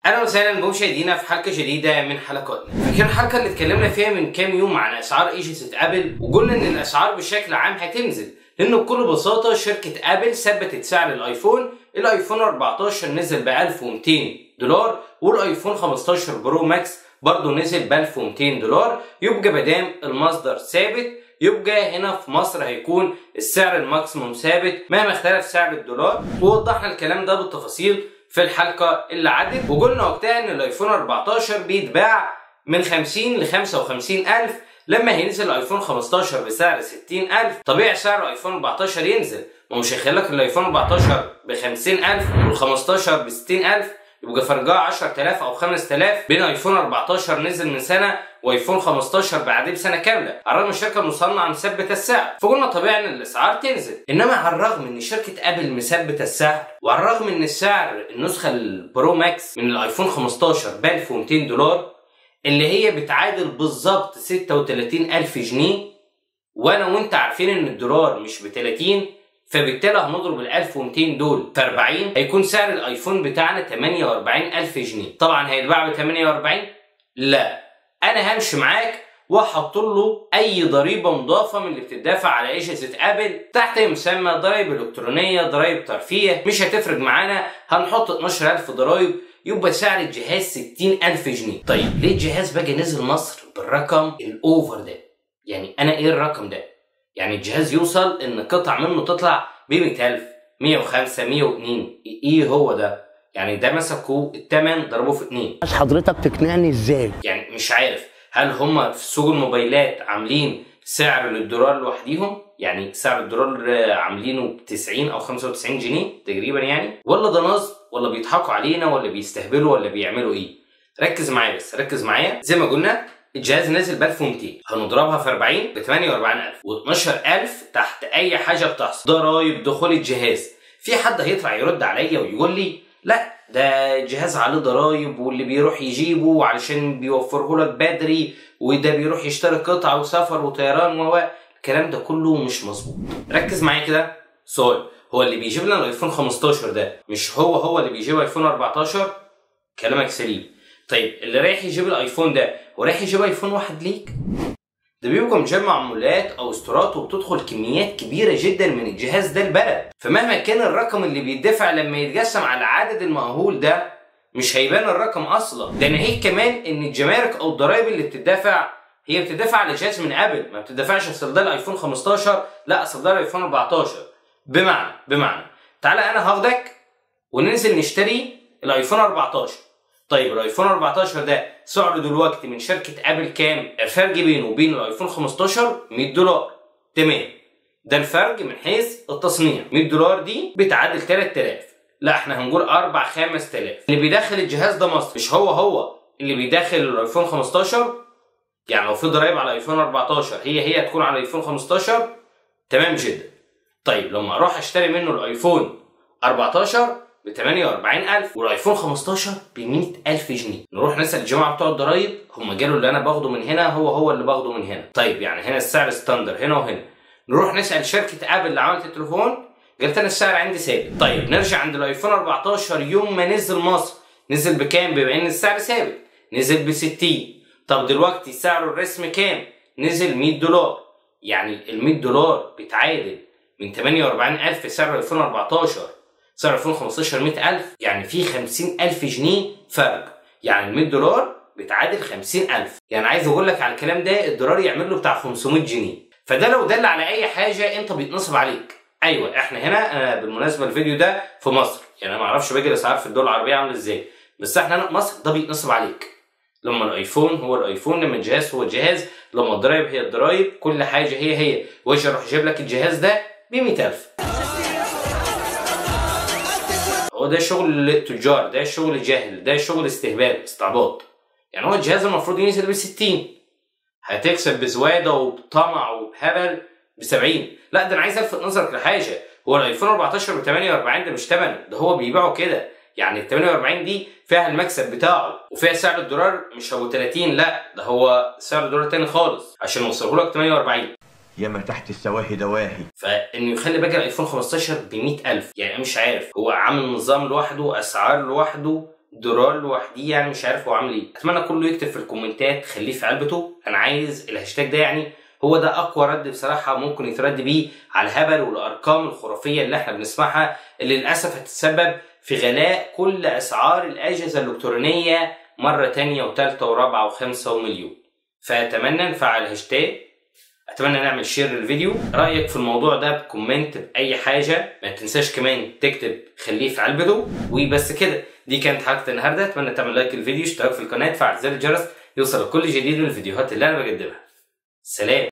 اهلا وسهلا بمشاهدينا في حلقه جديده من حلقاتنا فاكرين الحلقه اللي اتكلمنا فيها من كام يوم عن اسعار ايجيس ابل وقلنا ان الاسعار بشكل عام هتنزل لانه بكل بساطه شركه ابل ثبتت سعر الايفون الايفون 14 نزل ب 1200 دولار والايفون 15 برو ماكس برضه نزل ب 1200 دولار يبقى مادام المصدر ثابت يبقى هنا في مصر هيكون السعر الماكسيموم ثابت مهما اختلف سعر الدولار ووضحنا الكلام ده بالتفاصيل في الحلقة اللي عدت وقلنا وقتها ان الايفون 14 بيتباع من 50 ل 55 الف لما هينزل الايفون 15 بسعر 60 الف طبيعي سعر الايفون 14 ينزل ما مش هيخليك الايفون 14 ب 50 الف وال 15 ب 60 الف يبقى فرقها 10000 او 5000 بين ايفون 14 نزل من سنه وايفون 15 بعديه بسنه كامله على الرغم الشركه المصنعه مثبته السعر فقلنا طبيعي ان الاسعار تنزل انما على الرغم ان شركه ابل مثبته السعر وعلى الرغم ان السعر النسخه البرو ماكس من الايفون 15 ب 1200 دولار اللي هي بتعادل بالظبط 36000 جنيه وانا وانت عارفين ان الدولار مش ب 30 فبالتالي هنضرب ال 1200 دول في 40 هيكون سعر الايفون بتاعنا 48000 جنيه طبعا هيتباع ب 48 لا انا همشي معاك واحط له اي ضريبه مضافه من اللي بتدفع على اجهزه ابل تحت مسمى ضرائب الكترونيه ضرائب ترفيه مش هتفرق معانا هنحط 12000 ضرايب يبقى سعر الجهاز 60000 جنيه طيب ليه الجهاز بقى نزل مصر بالرقم الاوفر ده يعني انا ايه الرقم ده يعني الجهاز يوصل ان قطع منه تطلع ب 100000 105 102 ايه هو ده يعني ده مسكوا الثمن ضربوه في اتنين عايز حضرتك تقنعني ازاي يعني مش عارف هل هم في سوق الموبايلات عاملين سعر للدولار لوحديهم يعني سعر الدولار عاملينه ب 90 او 95 جنيه تقريبا يعني ولا ده نصب ولا بيضحكوا علينا ولا بيستهبلوا ولا بيعملوا ايه ركز معايا بس ركز معايا زي ما قلنا الجهاز نازل ب 1200 هنضربها في 40 ب 48000 و12000 تحت اي حاجه بتحصل ضرايب دخول الجهاز في حد هيطلع يرد عليا ويقول لي لا ده جهاز عليه ضرايب واللي بيروح يجيبه علشان بيوفره لك بدري وده بيروح يشتري قطع وسفر وطيران و الكلام ده كله مش مظبوط ركز معايا كده سؤال هو اللي بيجيب لنا الايفون 15 ده مش هو هو اللي بيجيب ايفون 14 كلامك سليم طيب اللي رايح يجيب الايفون ده ورايح يجيب ايفون واحد ليك ده بيبقى مجمع عمولات او استرات وبتدخل كميات كبيره جدا من الجهاز ده البلد فمهما كان الرقم اللي بيدفع لما يتقسم على العدد المأهول ده مش هيبان الرقم اصلا ده ناهيك كمان ان الجمارك او الضرايب اللي بتدفع هي بتدفع على جهاز من ابل ما بتدفعش اصل ده الايفون 15 لا اصل ده الايفون 14 بمعنى بمعنى تعالى انا هاخدك وننزل نشتري الايفون 14 طيب الايفون 14 ده سعره دلوقتي من شركه ابل كام؟ الفرق بينه وبين الايفون 15 100 دولار تمام ده الفرق من حيث التصنيع 100 دولار دي بتعادل 3000 لا احنا هنقول 4 5000 اللي بيدخل الجهاز ده مصر مش هو هو اللي بيدخل الايفون 15 يعني لو في ضرايب على الايفون 14 هي هي هتكون على الايفون 15 تمام جدا طيب لما اروح اشتري منه الايفون 14 ب 48000 والايفون 15 ب 100000 جنيه نروح نسال الجماعه بتوع الضرايب هم قالوا اللي انا باخده من هنا هو هو اللي باخده من هنا طيب يعني هنا السعر ستاندر هنا وهنا نروح نسال شركه ابل اللي عملت التليفون قالت انا السعر عندي ثابت طيب نرجع عند الايفون 14 يوم ما نزل مصر نزل بكام بما ان السعر ثابت نزل ب 60 طب دلوقتي سعره الرسمي كام نزل 100 دولار يعني ال 100 دولار بتعادل من 48000 سعر الايفون 14 سعر الايفون 15 100000 يعني في 50000 جنيه فرق يعني ال 100 دولار بتعادل 50000 يعني عايز اقول لك على الكلام ده الدولار يعمل له بتاع 500 جنيه فده لو دل على اي حاجه انت بيتنصب عليك ايوه احنا هنا انا بالمناسبه الفيديو ده في مصر يعني انا ما اعرفش باقي الاسعار في الدول العربيه عامله ازاي بس احنا هنا في مصر ده بيتنصب عليك لما الايفون هو الايفون لما الجهاز هو الجهاز لما الضرايب هي الضرايب كل حاجه هي هي واجي اروح اجيب لك الجهاز ده ب 100000 هو ده شغل تجار ده شغل جاهل ده شغل استهبال استعباط يعني هو الجهاز المفروض ينزل ب 60 هتكسب بزواده وبطمع وبهبل ب 70 لا ده انا عايز الفت نظرك لحاجه هو الايفون 14 ب 48 ده مش ثمنه ده هو بيبيعه كده يعني ال 48 دي فيها المكسب بتاعه وفيها سعر الدولار مش ابو 30 لا ده هو سعر الدولار تاني خالص عشان يوصله لك 48 ياما تحت السواهي دواهي فانه يخلي باقي الايفون 15 ب 100000 يعني أنا مش عارف هو عامل نظام لوحده اسعار لوحده دولار لوحديه يعني مش عارف هو عامل ايه اتمنى كله يكتب في الكومنتات خليه في علبته انا عايز الهاشتاج ده يعني هو ده اقوى رد بصراحه ممكن يترد بيه على الهبل والارقام الخرافيه اللي احنا بنسمعها اللي للاسف هتتسبب في غلاء كل اسعار الاجهزه الالكترونيه مره تانية وتالتة ورابعه وخمسه ومليون فاتمنى نفعل هاشتاج اتمنى نعمل شير للفيديو رايك في الموضوع ده بكومنت باي حاجه ما تنساش كمان تكتب خليه في علبته وبس كده دي كانت حلقه النهارده اتمنى تعمل لايك للفيديو اشتراك في القناه تفعل زر الجرس يوصل لكل جديد من الفيديوهات اللي انا بقدمها سلام